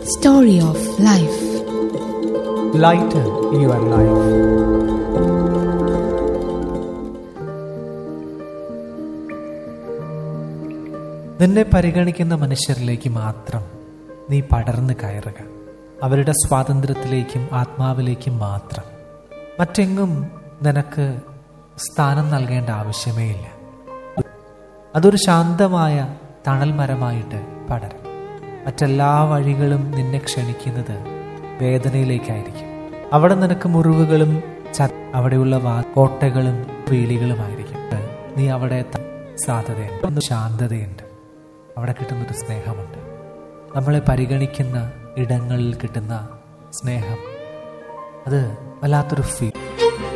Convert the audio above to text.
Story of Life. Lighten your life. നിന്നെ പരിഗണിക്കുന്ന മനുഷ്യരിലേക്ക് മാത്രം നീ പടർന്നു കയറുക അവരുടെ സ്വാതന്ത്ര്യത്തിലേക്കും ആത്മാവിലേക്കും മാത്രം മറ്റെങ്ങും നിനക്ക് സ്ഥാനം നൽകേണ്ട ആവശ്യമേ ഇല്ല അതൊരു ശാന്തമായ തണൽ മരമായിട്ട് പടരും മറ്റെല്ലാ വഴികളും നിന്നെ ക്ഷണിക്കുന്നത് വേദനയിലേക്കായിരിക്കും അവിടെ നിനക്ക് മുറിവുകളും ച- അവിടെയുള്ള വാ കോട്ടകളും വീളികളുമായിരിക്കും നീ അവിടെ എത്താൻ സാധ്യതയുണ്ട് ഒന്ന് ശാന്തതയുണ്ട് അവിടെ കിട്ടുന്നൊരു സ്നേഹമുണ്ട് നമ്മളെ പരിഗണിക്കുന്ന ഇടങ്ങളിൽ കിട്ടുന്ന സ്നേഹം അത് വല്ലാത്തൊരു ഫീൽ